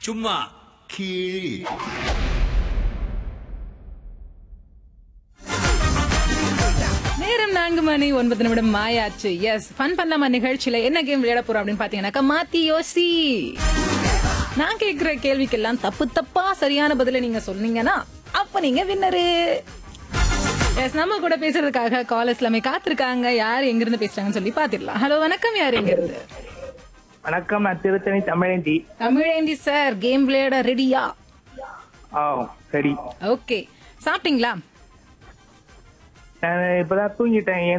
சும்மா கீழ் நேரம் நான்கு மணி ஒன்பது நிமிடம் மாயாச்சு எஸ் ஃபன் பண்ணலாமா நிகழ்ச்சியில என்ன கேம் விளையாட போறோம் அப்படின்னு பாத்தீங்கன்னாக்கா மாத்தி யோசி நான் கேக்குற கேள்விக்கெல்லாம் தப்பு தப்பா சரியான பதில நீங்க சொன்னீங்கன்னா அப்ப நீங்க வின்னரு எஸ் நம்ம கூட பேசுறதுக்காக காலேஜ் எல்லாமே காத்திருக்காங்க யார் எங்க இருந்து பேசுறாங்கன்னு சொல்லி பாத்திரலாம் ஹலோ வணக்கம் யார் எங்க இருந்து வணக்கம் நான் திருத்தணி தமிழேந்தி தமிழேந்தி சார் கேம் விளையாட ரெடியா ஆ சரி ஓகே சாப்பிட்டீங்களா நான் இப்பதான் தூங்கிட்டேன்